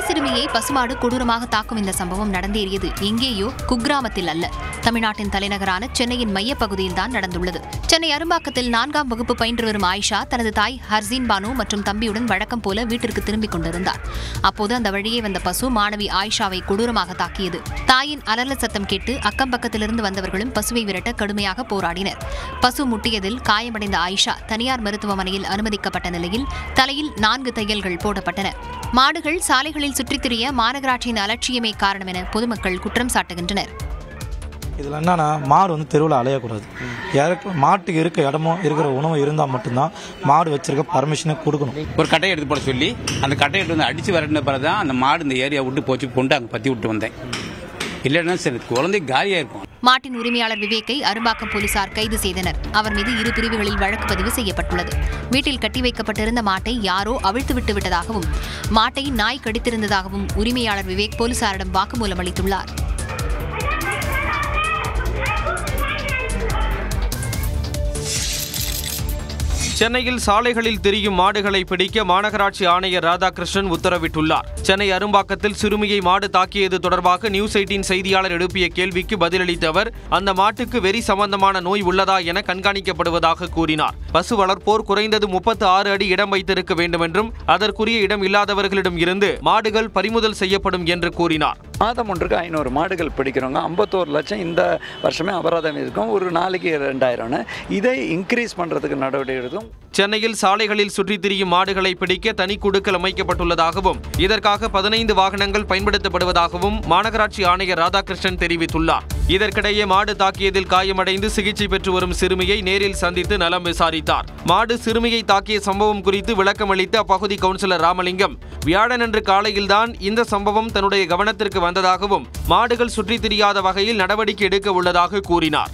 சிறுமியை பசுமாடு கொடூரமாக தாக்கும் இந்த சம்பவம் நடந்தேறியது எங்கேயோ குக்கிராமத்தில் அல்ல தமிழ்நாட்டின் தலைநகரான சென்னையின் மையப்பகுதியில் தான் நடந்துள்ளது சென்னை அரும்பாக்கத்தில் நான்காம் வகுப்பு பயின்று வரும் ஆயிஷா தனது தாய் ஹர்சீன் பானு மற்றும் தம்பியுடன் வழக்கம் போல வீட்டிற்கு திரும்பிக் கொண்டிருந்தார் அப்போது அந்த வழியே வந்த பசு மாணவி ஆயிஷாவை கொடூரமாக தாக்கியது தாயின் அலறல் சத்தம் கேட்டு அக்கம் பக்கத்திலிருந்து வந்தவர்களும் பசுவை விரட்ட கடுமையாக போராடினர் பசு முட்டியதில் காயமடைந்த ஆயிஷா தனியார் மருத்துவமனையில் அனுமதிக்கப்பட்ட நிலையில் தலையில் நான்கு தையல்கள் போடப்பட்டன மாடுகள் சாலைகளில் சுற்றித் திரிய மாநகராட்சியின் அலட்சியமே காரணம் என பொதுமக்கள் குற்றம் சாட்டுகின்றனர் இதில் என்னன்னா மாடு வந்து தெருவில் அலையக்கூடாது இறக்க மாட்டுக்கு இருக்க இடமோ இருக்கிற உணவு இருந்தால் மட்டும்தான் மாடு வச்சிருக்க பர்மிஷனை கொடுக்கணும் ஒரு கட்டையை எடுத்து போட சொல்லி அந்த கட்டையை எடுத்து வந்து அடிச்சு விரட்டின பிறகு தான் அந்த மாடு இந்த ஏரியா விட்டு போச்சு கொண்டு அங்கே பற்றி விட்டு வந்தேன் இல்லைன்னா சரி குழந்தை காலியாக இருக்கும் மாட்டின் உரிமையாளர் விவேக்கை அரும்பாக்கம் போலீசார் கைது செய்தனர் அவர் மீது இரு பிரிவுகளில் வழக்கு பதிவு செய்யப்பட்டுள்ளது வீட்டில் கட்டி வைக்கப்பட்டிருந்த மாட்டை யாரோ அவிழ்த்து விட்டு விட்டதாகவும் மாட்டை நாய் கடித்திருந்ததாகவும் உரிமையாளர் விவேக் போலீசாரிடம் வாக்குமூலம் அளித்துள்ளார் சென்னையில் சாலைகளில் திரியும் மாடுகளை பிடிக்க மாநகராட்சி ஆணையர் ராதாகிருஷ்ணன் உத்தரவிட்டுள்ளார் சென்னை அரும்பாக்கத்தில் சிறுமியை மாடு தாக்கியது தொடர்பாக நியூஸ் எயிட்டின் செய்தியாளர் எழுப்பிய கேள்விக்கு பதிலளித்த அவர் அந்த மாட்டுக்கு வெறி சம்பந்தமான நோய் உள்ளதா என கண்காணிக்கப்படுவதாக கூறினார் பசு வளர்ப்போர் குறைந்தது முப்பத்து ஆறு அடி இடம் வைத்திருக்க வேண்டும் என்றும் அதற்குரிய இடம் இல்லாதவர்களிடம் இருந்து மாடுகள் பறிமுதல் செய்யப்படும் என்று கூறினார் மாதம் ஒன்றுக்கு ஐநூறு மாடுகள் பிடிக்கிறவங்க ஐம்பத்தோரு லட்சம் இந்த வருஷமே அபராதம் இருக்கும் ஒரு நாளைக்கு ரெண்டாயிரம்னு இதை இன்க்ரீஸ் பண்ணுறதுக்கு நடவடிக்கை எடுக்கும் சென்னையில் சாலைகளில் சுற்றித் திரியும் மாடுகளை பிடிக்க தனி குழுக்கள் அமைக்கப்பட்டுள்ளதாகவும் இதற்காக பதினைந்து வாகனங்கள் பயன்படுத்தப்படுவதாகவும் மாநகராட்சி ஆணையர் ராதாகிருஷ்ணன் தெரிவித்துள்ளார் இதற்கிடையே மாடு தாக்கியதில் காயமடைந்து சிகிச்சை பெற்று வரும் சிறுமியை நேரில் சந்தித்து நலம் விசாரித்தார் மாடு சிறுமியை தாக்கிய சம்பவம் குறித்து விளக்கமளித்த அப்பகுதி கவுன்சிலர் ராமலிங்கம் வியாழனன்று காலையில்தான் இந்த சம்பவம் தன்னுடைய கவனத்திற்கு வந்ததாகவும் மாடுகள் சுற்றித் திரியாத வகையில் நடவடிக்கை எடுக்க உள்ளதாக கூறினார்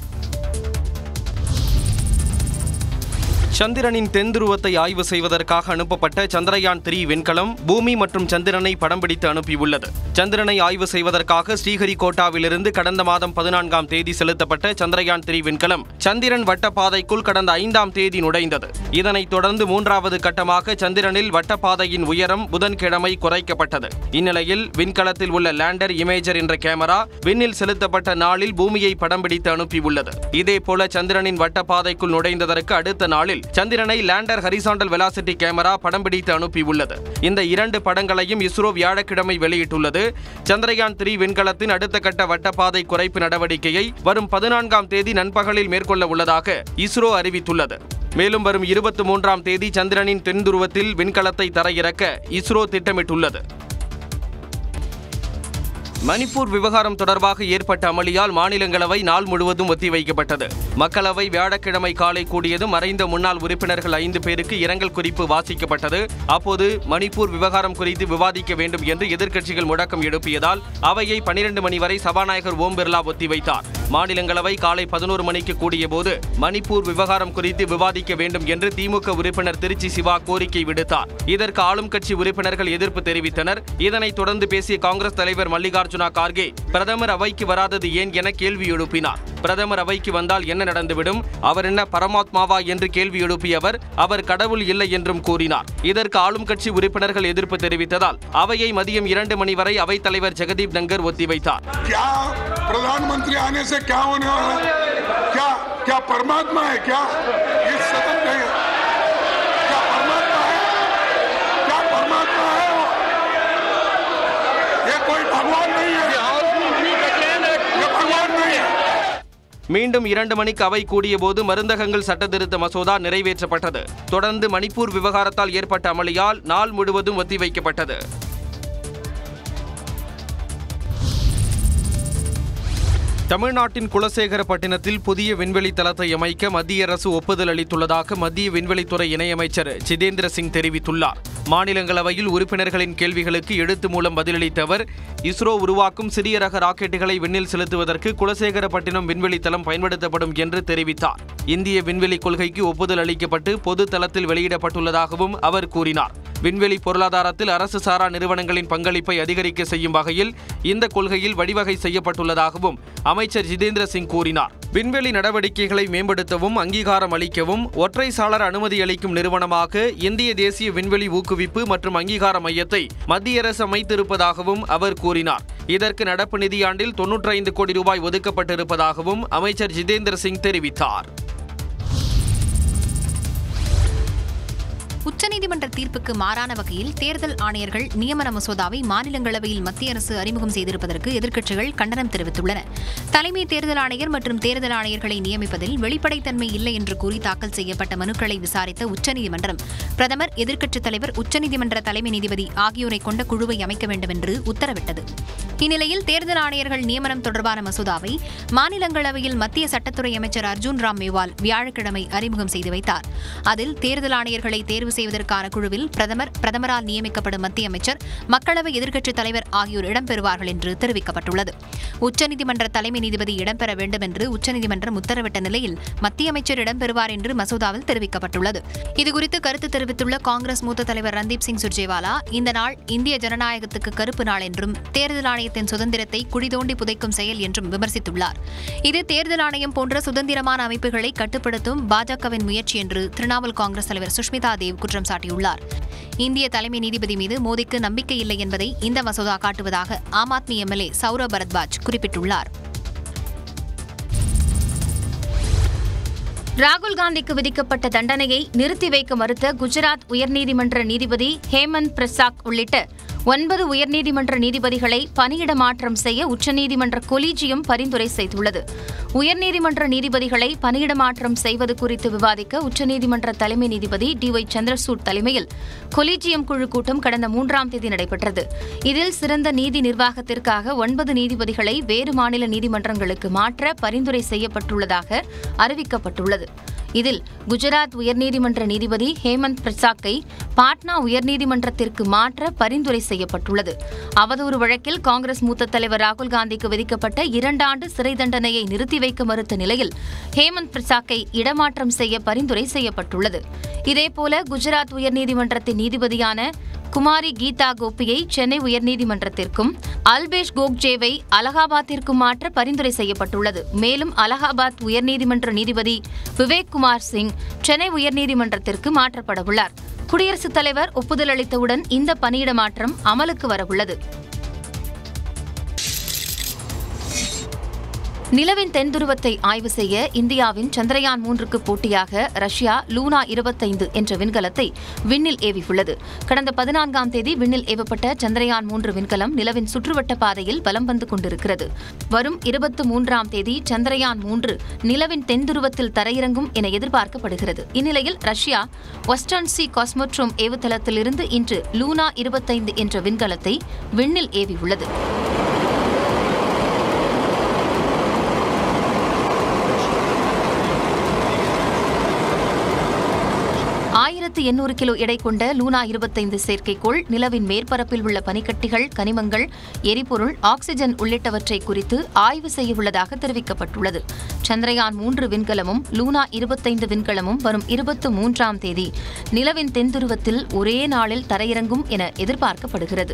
சந்திரனின் தென் துருவத்தை ஆய்வு செய்வதற்காக அனுப்பப்பட்ட சந்திரயான் த்ரீ விண்கலம் பூமி மற்றும் சந்திரனை படம் பிடித்து அனுப்பியுள்ளது சந்திரனை ஆய்வு செய்வதற்காக ஸ்ரீஹரிகோட்டாவிலிருந்து கடந்த மாதம் பதினான்காம் தேதி செலுத்தப்பட்ட சந்திரயான் த்ரீ விண்கலம் சந்திரன் வட்டப்பாதைக்குள் கடந்த ஐந்தாம் தேதி நுழைந்தது இதனைத் தொடர்ந்து மூன்றாவது கட்டமாக சந்திரனில் வட்டப்பாதையின் உயரம் புதன்கிழமை குறைக்கப்பட்டது இந்நிலையில் விண்கலத்தில் உள்ள லேண்டர் இமேஜர் என்ற கேமரா விண்ணில் செலுத்தப்பட்ட நாளில் பூமியை படம் பிடித்து அனுப்பியுள்ளது இதேபோல சந்திரனின் வட்டப்பாதைக்குள் நுழைந்ததற்கு அடுத்த நாளில் சந்திரனை லேண்டர் ஹரிசாண்டல் வெலாசிட்டி கேமரா படம் பிடித்து அனுப்பியுள்ளது இந்த இரண்டு படங்களையும் இஸ்ரோ வியாழக்கிழமை வெளியிட்டுள்ளது சந்திரயான் த்ரீ விண்கலத்தின் அடுத்த கட்ட வட்டப்பாதை குறைப்பு நடவடிக்கையை வரும் பதினான்காம் தேதி நண்பகலில் மேற்கொள்ள உள்ளதாக இஸ்ரோ அறிவித்துள்ளது மேலும் வரும் இருபத்தி மூன்றாம் தேதி சந்திரனின் தென் துருவத்தில் விண்கலத்தை தரையிறக்க இஸ்ரோ திட்டமிட்டுள்ளது மணிப்பூர் விவகாரம் தொடர்பாக ஏற்பட்ட அமளியால் மாநிலங்களவை நாள் முழுவதும் ஒத்திவைக்கப்பட்டது மக்களவை வியாழக்கிழமை காலை கூடியதும் மறைந்த முன்னாள் உறுப்பினர்கள் ஐந்து பேருக்கு இரங்கல் குறிப்பு வாசிக்கப்பட்டது அப்போது மணிப்பூர் விவகாரம் குறித்து விவாதிக்க வேண்டும் என்று எதிர்க்கட்சிகள் முழக்கம் எழுப்பியதால் அவையை பனிரெண்டு மணி வரை சபாநாயகர் ஓம் பிர்லா ஒத்திவைத்தார் மாநிலங்களவை காலை பதினோரு மணிக்கு கூடியபோது மணிப்பூர் விவகாரம் குறித்து விவாதிக்க வேண்டும் என்று திமுக உறுப்பினர் திருச்சி சிவா கோரிக்கை விடுத்தார் இதற்கு ஆளும் கட்சி உறுப்பினர்கள் எதிர்ப்பு தெரிவித்தனர் இதனைத் தொடர்ந்து பேசிய காங்கிரஸ் தலைவர் மல்லிகார்ஜுனா கார்கே பிரதமர் அவைக்கு வராதது ஏன் என கேள்வி எழுப்பினார் பிரதமர் அவைக்கு வந்தால் என்ன நடந்துவிடும் அவர் என்ன பரமாத்மாவா என்று கேள்வி எழுப்பிய அவர் அவர் கடவுள் இல்லை என்றும் கூறினார் இதற்கு ஆளும் கட்சி உறுப்பினர்கள் எதிர்ப்பு தெரிவித்ததால் அவையை மதியம் இரண்டு மணி வரை அவைத் தலைவர் ஜெகதீப் டங்கர் ஒத்திவைத்தார் क्या प्रधानमंत्री आने से क्या होने वाला है क्या क्या परमात्मा है क्या ये सदन नहीं है क्या परमात्मा है क्या परमात्मा है वो ये कोई भगवान नहीं है ये भगवान नहीं है மீண்டும் இரண்டு மணிக்கு அவை கூடியபோது மருந்தகங்கள் சட்டத்திருத்த மசோதா நிறைவேற்றப்பட்டது தொடர்ந்து மணிப்பூர் விவகாரத்தால் ஏற்பட்ட அமளியால் நாள் முழுவதும் ஒத்திவைக்கப்பட்டது தமிழ்நாட்டின் குலசேகரப்பட்டினத்தில் புதிய விண்வெளி தளத்தை அமைக்க மத்திய அரசு ஒப்புதல் அளித்துள்ளதாக மத்திய விண்வெளித்துறை இணையமைச்சர் ஜிதேந்திர சிங் தெரிவித்துள்ளார் மாநிலங்களவையில் உறுப்பினர்களின் கேள்விகளுக்கு எழுத்து மூலம் பதிலளித்த அவர் இஸ்ரோ உருவாக்கும் சிறிய ரக ராக்கெட்டுகளை விண்ணில் செலுத்துவதற்கு குலசேகரப்பட்டினம் விண்வெளி தளம் பயன்படுத்தப்படும் என்று தெரிவித்தார் இந்திய விண்வெளி கொள்கைக்கு ஒப்புதல் அளிக்கப்பட்டு பொது தளத்தில் வெளியிடப்பட்டுள்ளதாகவும் அவர் கூறினார் விண்வெளி பொருளாதாரத்தில் அரசு சாரா நிறுவனங்களின் பங்களிப்பை அதிகரிக்க செய்யும் வகையில் இந்த கொள்கையில் வழிவகை செய்யப்பட்டுள்ளதாகவும் அமைச்சர் ஜிதேந்திர சிங் கூறினார் விண்வெளி நடவடிக்கைகளை மேம்படுத்தவும் அங்கீகாரம் அளிக்கவும் ஒற்றை சாளர அனுமதி அளிக்கும் நிறுவனமாக இந்திய தேசிய விண்வெளி ஊக்குவிப்பு மற்றும் அங்கீகார மையத்தை மத்திய அரசு அமைத்திருப்பதாகவும் அவர் கூறினார் இதற்கு நடப்பு நிதியாண்டில் தொன்னூற்றி ஐந்து கோடி ரூபாய் ஒதுக்கப்பட்டிருப்பதாகவும் அமைச்சர் ஜிதேந்திர சிங் தெரிவித்தார் உச்சநீதிமன்ற தீர்ப்புக்கு மாறான வகையில் தேர்தல் ஆணையர்கள் நியமன மசோதாவை மாநிலங்களவையில் மத்திய அரசு அறிமுகம் செய்திருப்பதற்கு எதிர்க்கட்சிகள் கண்டனம் தெரிவித்துள்ளன தலைமை தேர்தல் ஆணையர் மற்றும் தேர்தல் ஆணையர்களை நியமிப்பதில் வெளிப்படைத்தன்மை இல்லை என்று கூறி தாக்கல் செய்யப்பட்ட மனுக்களை விசாரித்த உச்சநீதிமன்றம் பிரதமர் எதிர்க்கட்சித் தலைவர் உச்சநீதிமன்ற தலைமை நீதிபதி ஆகியோரை கொண்ட குழுவை அமைக்க வேண்டும் என்று உத்தரவிட்டது இந்நிலையில் தேர்தல் ஆணையர்கள் நியமனம் தொடர்பான மசோதாவை மாநிலங்களவையில் மத்திய சட்டத்துறை அமைச்சர் அர்ஜுன் ராம் மேவால் வியாழக்கிழமை அறிமுகம் செய்து வைத்தார் அதில் தேர்தல் ஆணையர்களை தேர்வு செய்வதற்கான குழுவில் பிரதமர் பிரதமரால் நியமிக்கப்படும் மத்திய அமைச்சர் மக்களவை எதிர்க்கட்சித் தலைவர் ஆகியோர் இடம்பெறுவார்கள் என்று தெரிவிக்கப்பட்டுள்ளது உச்சநீதிமன்ற தலைமை நீதிபதி இடம்பெற வேண்டும் என்று உச்சநீதிமன்றம் உத்தரவிட்ட நிலையில் மத்திய அமைச்சர் இடம்பெறுவார் என்று மசோதாவில் தெரிவிக்கப்பட்டுள்ளது இதுகுறித்து கருத்து தெரிவித்துள்ள காங்கிரஸ் மூத்த தலைவர் ரந்தீப் சிங் சுர்ஜேவாலா இந்த நாள் இந்திய ஜனநாயகத்துக்கு கருப்பு நாள் என்றும் தேர்தல் ஆணையத்தின் சுதந்திரத்தை குடிதோண்டி புதைக்கும் செயல் என்றும் விமர்சித்துள்ளார் இது தேர்தல் ஆணையம் போன்ற சுதந்திரமான அமைப்புகளை கட்டுப்படுத்தும் பாஜகவின் முயற்சி என்று திரிணாமுல் காங்கிரஸ் தலைவர் சுஷ்மிதா தேவ் குற்றம் சாட்டியுள்ளார் இந்திய தலைமை நீதிபதி மீது மோடிக்கு நம்பிக்கை இல்லை என்பதை இந்த மசோதா காட்டுவதாக ஆம் ஆத்மி எம்எல்ஏ சௌரவ் பரத்வாஜ் குறிப்பிட்டுள்ளார் ராகுல் காந்திக்கு விதிக்கப்பட்ட தண்டனையை நிறுத்தி வைக்க மறுத்த குஜராத் உயர்நீதிமன்ற நீதிபதி ஹேமந்த் பிரசாக் உள்ளிட்ட ஒன்பது உயர்நீதிமன்ற நீதிபதிகளை பணியிட மாற்றம் செய்ய உச்சநீதிமன்ற கொலீஜியம் பரிந்துரை செய்துள்ளது உயர்நீதிமன்ற நீதிபதிகளை பணியிட மாற்றம் செய்வது குறித்து விவாதிக்க உச்சநீதிமன்ற தலைமை நீதிபதி டி ஒய் சந்திரசூட் தலைமையில் கொலீஜியம் குழு கூட்டம் கடந்த மூன்றாம் தேதி நடைபெற்றது இதில் சிறந்த நீதி நிர்வாகத்திற்காக ஒன்பது நீதிபதிகளை வேறு மாநில நீதிமன்றங்களுக்கு மாற்ற பரிந்துரை செய்யப்பட்டுள்ளதாக அறிவிக்கப்பட்டுள்ளது இதில் குஜராத் உயர்நீதிமன்ற நீதிபதி ஹேமந்த் பிரசாக்கை பாட்னா உயர்நீதிமன்றத்திற்கு மாற்ற பரிந்துரை செய்யப்பட்டுள்ளது அவதூறு வழக்கில் காங்கிரஸ் மூத்த தலைவர் ராகுல் காந்திக்கு விதிக்கப்பட்ட இரண்டாண்டு சிறை தண்டனையை நிறுத்தி வைக்க மறுத்த நிலையில் ஹேமந்த் பிரசாக்கை இடமாற்றம் செய்ய பரிந்துரை செய்யப்பட்டுள்ளது இதேபோல குஜராத் உயர்நீதிமன்றத்தின் நீதிபதியான குமாரி கீதா கோபியை சென்னை உயர்நீதிமன்றத்திற்கும் அல்பேஷ் கோக்ஜேவை அலகாபாத்திற்கும் மாற்ற பரிந்துரை செய்யப்பட்டுள்ளது மேலும் அலகாபாத் உயர்நீதிமன்ற நீதிபதி விவேக் குமார் சிங் சென்னை உயர்நீதிமன்றத்திற்கு மாற்றப்படவுள்ளார் குடியரசுத் தலைவர் ஒப்புதல் அளித்தவுடன் இந்த பணியிட மாற்றம் அமலுக்கு வரவுள்ளது நிலவின் தென்துருவத்தை ஆய்வு செய்ய இந்தியாவின் சந்திரயான் மூன்றுக்கு போட்டியாக ரஷ்யா லூனா இருபத்தைந்து என்ற விண்கலத்தை விண்ணில் ஏவியுள்ளது கடந்த பதினான்காம் தேதி விண்ணில் ஏவப்பட்ட சந்திரயான் மூன்று விண்கலம் நிலவின் சுற்றுவட்ட பாதையில் வலம் வந்து கொண்டிருக்கிறது வரும் இருபத்தி மூன்றாம் தேதி சந்திரயான் மூன்று நிலவின் தென்துருவத்தில் தரையிறங்கும் என எதிர்பார்க்கப்படுகிறது இந்நிலையில் ரஷ்யா வெஸ்டர்ன் சி காஸ்மோட்ரோம் ஏவுதளத்திலிருந்து இன்று லூனா இருபத்தைந்து என்ற விண்கலத்தை விண்ணில் ஏவியுள்ளது ஆயிரத்து எண்ணூறு கிலோ எடை கொண்ட லூனா இருபத்தைந்து செயற்கைக்கோள் நிலவின் மேற்பரப்பில் உள்ள பனிக்கட்டிகள் கனிமங்கள் எரிபொருள் ஆக்சிஜன் உள்ளிட்டவற்றை குறித்து ஆய்வு செய்யவுள்ளதாக தெரிவிக்கப்பட்டுள்ளது சந்திரயான் மூன்று விண்கலமும் லூனா இருபத்தைந்து விண்கலமும் வரும் இருபத்து மூன்றாம் தேதி நிலவின் தென்துருவத்தில் ஒரே நாளில் தரையிறங்கும் என எதிர்பார்க்கப்படுகிறது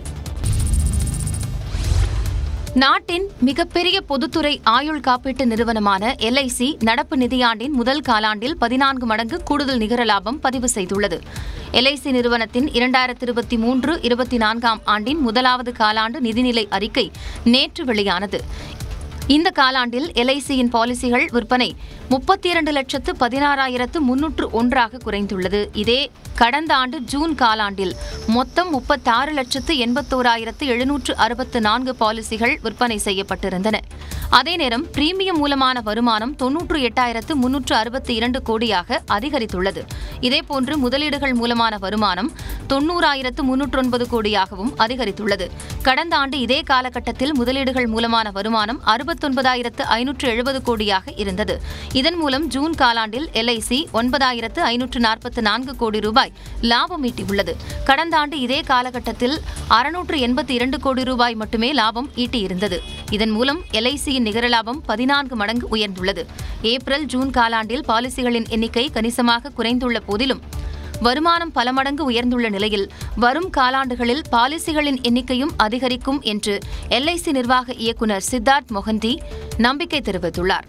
நாட்டின் மிகப்பெரிய பொதுத்துறை ஆயுள் காப்பீட்டு நிறுவனமான எல்ஐசி நடப்பு நிதியாண்டின் முதல் காலாண்டில் பதினான்கு மடங்கு கூடுதல் நிகர லாபம் பதிவு செய்துள்ளது எல்ஐசி நிறுவனத்தின் இரண்டாயிரத்தி இருபத்தி மூன்று இருபத்தி நான்காம் ஆண்டின் முதலாவது காலாண்டு நிதிநிலை அறிக்கை நேற்று வெளியானது இந்த காலாண்டில் எல்ஐசியின் பாலிசிகள் விற்பனை முப்பத்தி இரண்டு லட்சத்து பதினாறாயிரத்து முன்னூற்று ஒன்றாக குறைந்துள்ளது இதே கடந்த ஆண்டு ஜூன் காலாண்டில் மொத்தம் முப்பத்தாறு லட்சத்து எண்பத்தோராயிரத்து எழுநூற்று அறுபத்து நான்கு பாலிசிகள் விற்பனை செய்யப்பட்டிருந்தன அதே நேரம் பிரீமியம் மூலமான வருமானம் தொன்னூற்று எட்டாயிரத்து முன்னூற்று அறுபத்தி இரண்டு கோடியாக அதிகரித்துள்ளது இதேபோன்று முதலீடுகள் மூலமான வருமானம் தொன்னூறாயிரத்து முன்னூற்று ஒன்பது கோடியாகவும் அதிகரித்துள்ளது கடந்த ஆண்டு இதே காலகட்டத்தில் முதலீடுகள் மூலமான வருமானம் அறுபத்தொன்பதாயிரத்து ஐநூற்று எழுபது கோடியாக இருந்தது இதன் மூலம் ஜூன் காலாண்டில் எல்ஐசி ஒன்பதாயிரத்து ஐநூற்று நாற்பத்தி நான்கு கோடி ரூபாய் லாபம் ஈட்டியுள்ளது கடந்த ஆண்டு இதே காலகட்டத்தில் அறுநூற்று எண்பத்தி இரண்டு கோடி ரூபாய் மட்டுமே லாபம் ஈட்டியிருந்தது இதன் மூலம் எல்ஐசியின் நிகர லாபம் பதினான்கு மடங்கு உயர்ந்துள்ளது ஏப்ரல் ஜூன் காலாண்டில் பாலிசிகளின் எண்ணிக்கை கணிசமாக குறைந்துள்ள போதிலும் வருமானம் பல மடங்கு உயர்ந்துள்ள நிலையில் வரும் காலாண்டுகளில் பாலிசிகளின் எண்ணிக்கையும் அதிகரிக்கும் என்று எல்ஐசி நிர்வாக இயக்குநர் சித்தார்த் மொஹந்தி நம்பிக்கை தெரிவித்துள்ளார்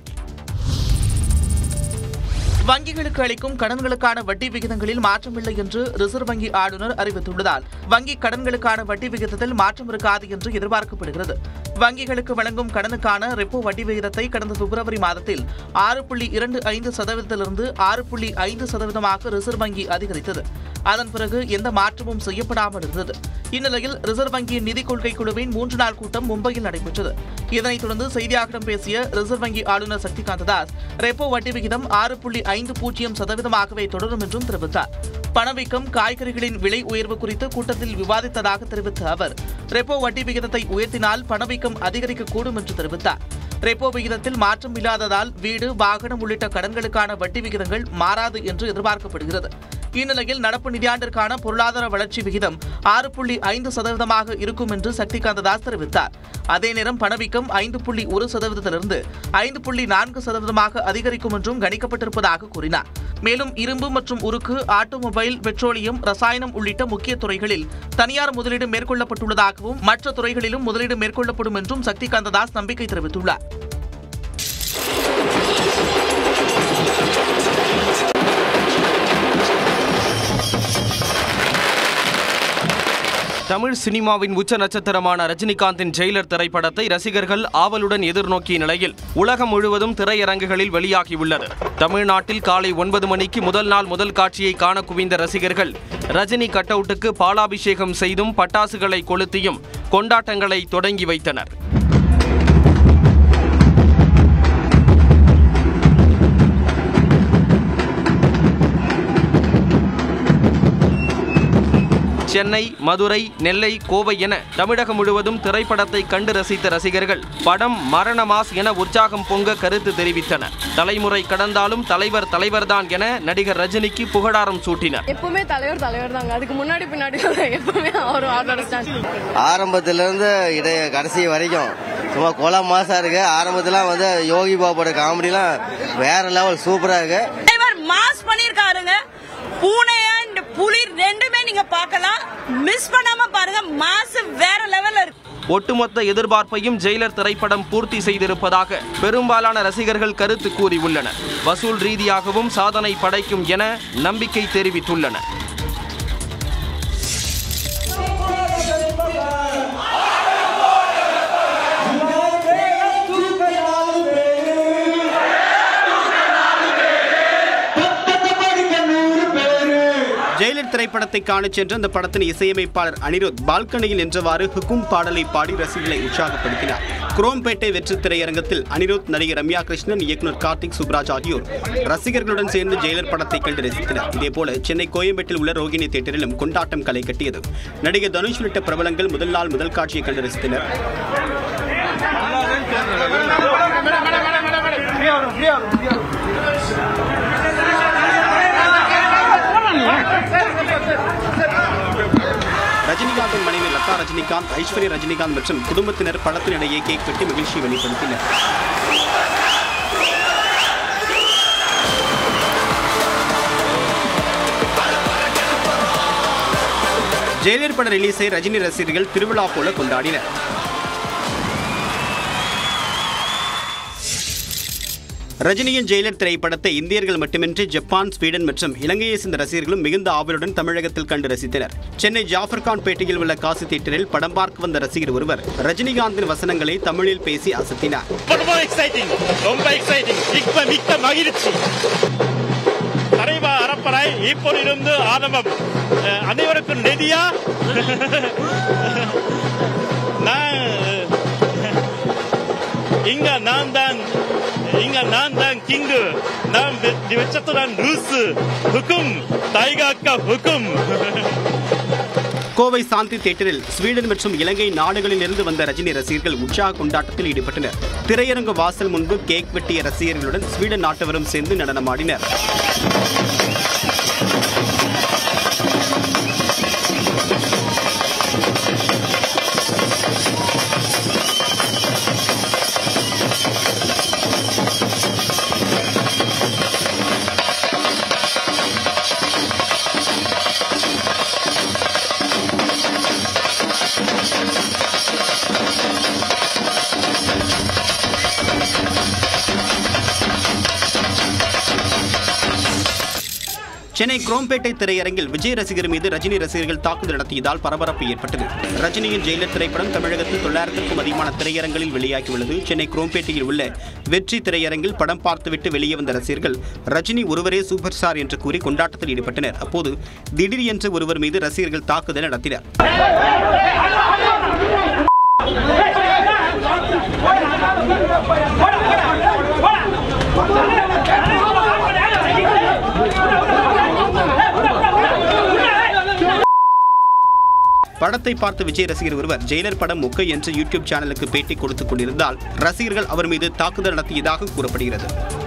வங்கிகளுக்கு அளிக்கும் கடன்களுக்கான வட்டி விகிதங்களில் மாற்றமில்லை என்று ரிசர்வ் வங்கி ஆளுநர் அறிவித்துள்ளதால் வங்கி கடன்களுக்கான வட்டி விகிதத்தில் மாற்றம் இருக்காது என்று எதிர்பார்க்கப்படுகிறது வங்கிகளுக்கு வழங்கும் கடனுக்கான ரெப்போ வட்டி விகிதத்தை கடந்த பிப்ரவரி மாதத்தில் ஆறு புள்ளி இரண்டு ஐந்து சதவீதத்திலிருந்து ஆறு புள்ளி ஐந்து சதவீதமாக ரிசர்வ் வங்கி அதிகரித்தது அதன் பிறகு எந்த மாற்றமும் செய்யப்படாமல் இருந்தது இந்நிலையில் ரிசர்வ் வங்கியின் நிதிக் கொள்கை குழுவின் மூன்று நாள் கூட்டம் மும்பையில் நடைபெற்றது இதனைத் தொடர்ந்து செய்தியாளர்களிடம் பேசிய ரிசர்வ் வங்கி ஆளுநர் சக்திகாந்த தாஸ் ரெப்போ வட்டி விகிதம் ஆறு புள்ளி ஐந்து பூஜ்ஜியம் சதவீதமாகவே தொடரும் என்றும் தெரிவித்தார் பணவீக்கம் காய்கறிகளின் விலை உயர்வு குறித்து கூட்டத்தில் விவாதித்ததாக தெரிவித்த அவர் ரெப்போ வட்டி விகிதத்தை உயர்த்தினால் பணவீக்கம் அதிகரிக்கக்கூடும் என்று தெரிவித்தார் ரெப்போ விகிதத்தில் மாற்றம் இல்லாததால் வீடு வாகனம் உள்ளிட்ட கடன்களுக்கான வட்டி விகிதங்கள் மாறாது என்று எதிர்பார்க்கப்படுகிறது இந்நிலையில் நடப்பு நிதியாண்டிற்கான பொருளாதார வளர்ச்சி விகிதம் ஆறு புள்ளி ஐந்து சதவீதமாக இருக்கும் என்று சக்திகாந்த தாஸ் தெரிவித்தார் அதே நேரம் பணவீக்கம் ஐந்து புள்ளி ஒரு சதவீதத்திலிருந்து ஐந்து புள்ளி நான்கு சதவீதமாக அதிகரிக்கும் என்றும் கணிக்கப்பட்டிருப்பதாக கூறினார் மேலும் இரும்பு மற்றும் உருக்கு ஆட்டோமொபைல் பெட்ரோலியம் ரசாயனம் உள்ளிட்ட முக்கிய துறைகளில் தனியார் முதலீடு மேற்கொள்ளப்பட்டுள்ளதாகவும் மற்ற துறைகளிலும் முதலீடு மேற்கொள்ளப்படும் என்றும் சக்திகாந்த தாஸ் நம்பிக்கை தெரிவித்துள்ளார் தமிழ் சினிமாவின் உச்ச நட்சத்திரமான ரஜினிகாந்தின் ஜெயிலர் திரைப்படத்தை ரசிகர்கள் ஆவலுடன் எதிர்நோக்கிய நிலையில் உலகம் முழுவதும் திரையரங்குகளில் வெளியாகியுள்ளது தமிழ்நாட்டில் காலை ஒன்பது மணிக்கு முதல் நாள் முதல் காட்சியை காண குவிந்த ரசிகர்கள் ரஜினி கட்டவுட்டுக்கு பாலாபிஷேகம் செய்தும் பட்டாசுகளை கொளுத்தியும் கொண்டாட்டங்களை தொடங்கி வைத்தனர் சென்னை மதுரை நெல்லை கோவை என தமிழகம் முழுவதும் திரைப்படத்தை கண்டு ரசித்த ரசிகர்கள் படம் மரண மாஸ் என உற்சாகம் பொங்க கருத்து தெரிவித்தனர் தலைமுறை கடந்தாலும் தலைவர் தலைவர்தான் என நடிகர் ரஜினிக்கு புகழாரம் சூட்டினர் எப்பவுமே தலைவர் தலைவர் தாங்க அதுக்கு முன்னாடி பின்னாடி இல்ல. எப்பவுமே அவர் அவரோட ஸ்டாண்ட் ஆரம்பத்துல இருந்து இடைய கடைசி வரைக்கும் சும்மா கொலை மாசா இருக்கு ஆரம்பத்துல வந்து யோகி பாபோட காமெடிலாம் வேற லெவல் சூப்பரா இருக்கு தலைவர் மாஸ் பண்ணிருக்காருங்க பூனை அண்ட் புலி ரெண்டுமே நீங்க பார்க்கலாம் மிஸ் பண்ணாம பாருங்க மாஸ் வேற லெவல்ல இருக்கு ஒட்டுமொத்த எதிர்பார்ப்பையும் ஜெயிலர் திரைப்படம் பூர்த்தி செய்திருப்பதாக பெரும்பாலான ரசிகர்கள் கருத்து கூறியுள்ளனர் வசூல் ரீதியாகவும் சாதனை படைக்கும் என நம்பிக்கை தெரிவித்துள்ளனர் ஜெயிலர் திரைப்படத்தை காணச் சென்ற அந்த படத்தின் இசையமைப்பாளர் அனிருத் பால்கனியில் நின்றவாறு ஹுக்கும் பாடலை பாடி ரசிகர்களை உற்சாகப்படுத்தினார் குரோம்பேட்டை வெற்றி திரையரங்கத்தில் அனிருத் நடிகர் ரம்யா கிருஷ்ணன் இயக்குனர் கார்த்திக் சுப்ராஜ் ஆகியோர் ரசிகர்களுடன் சேர்ந்து ஜெயிலர் படத்தை கண்டு ரசித்தனர் இதேபோல சென்னை கோயம்பேட்டில் உள்ள ரோகிணி தியேட்டரிலும் கொண்டாட்டம் களை கட்டியது நடிகர் தனுஷ் உள்ளிட்ட பிரபலங்கள் முதல் நாள் முதல் காட்சியை கண்டு ரசித்தனர் ரஜினிகாந்தின் மனைவி லதா ரஜினிகாந்த் ஐஸ்வர்யா ரஜினிகாந்த் மற்றும் குடும்பத்தினர் படத்தினிடையே கேக் வெட்டி மகிழ்ச்சி வெளிப்படுத்தினர் ஜெயலலிதா பட ரிலீஸை ரஜினி ரசிகர்கள் திருவிழா போல கொண்டாடினர் ரஜினியின் ஜெயிலர் திரைப்படத்தை இந்தியர்கள் மட்டுமின்றி ஜப்பான் ஸ்வீடன் மற்றும் இலங்கையை சேர்ந்த ரசிகர்களும் மிகுந்த ஆவலுடன் தமிழகத்தில் கண்டு ரசித்தனர் சென்னை ஜாஃபர்கான் பேட்டையில் உள்ள காசி தியேட்டரில் படம் பார்க்க வந்த ரசிகர் ஒருவர் ரஜினிகாந்தின் வசனங்களை தமிழில் பேசி அசத்தினார் ரொம்ப எக்ஸைட்டிங் ரொம்ப எக்ஸைட்டிங் மிக்க மிக்க மகிழ்ச்சி தலைவா அறப்பறை இப்பொழுது ஆரம்பம் அஹ், அனைவருக்கும் நெதியா நான் இங்க நான் தான் இங்க நான் தான் கிங்கு நான் வெ- வெச்சத்துடன் ரூசு ஹுக்கும் டைகாக்கா ஹுக்கும் கோவை சாந்தி தியேட்டரில் ஸ்வீடன் மற்றும் இலங்கை நாடுகளில் இருந்து வந்த ரஜினி ரசிகர்கள் உற்சாக கொண்டாட்டத்தில் ஈடுபட்டனர் திரையரங்கு வாசல் முன்பு கேக் வெட்டிய ரசிகர்களுடன் ஸ்வீடன் நாட்டவரும் சேர்ந்து நடனமாடினர் சென்னை குரோம்பேட்டை திரையரங்கில் விஜய் ரசிகர் மீது ரஜினி ரசிகர்கள் தாக்குதல் நடத்தியதால் பரபரப்பு ஏற்பட்டது ரஜினியின் ஜெயிலர் திரைப்படம் தமிழகத்தில் தொள்ளாயிரத்திற்கும் அதிகமான திரையரங்களில் வெளியாகியுள்ளது சென்னை குரோம்பேட்டையில் உள்ள வெற்றி திரையரங்கில் படம் பார்த்துவிட்டு வெளியே வந்த ரசிகர்கள் ரஜினி ஒருவரே சூப்பர் ஸ்டார் என்று கூறி கொண்டாட்டத்தில் ஈடுபட்டனர் அப்போது திடீர் என்று ஒருவர் மீது ரசிகர்கள் தாக்குதல் நடத்தினர் படத்தை பார்த்த விஜய் ரசிகர் ஒருவர் ஜெயிலர் படம் மொக்கை என்று யூடியூப் சேனலுக்கு பேட்டி கொடுத்துக் கொண்டிருந்தால் ரசிகர்கள் அவர் மீது தாக்குதல் நடத்தியதாக கூறப்படுகிறது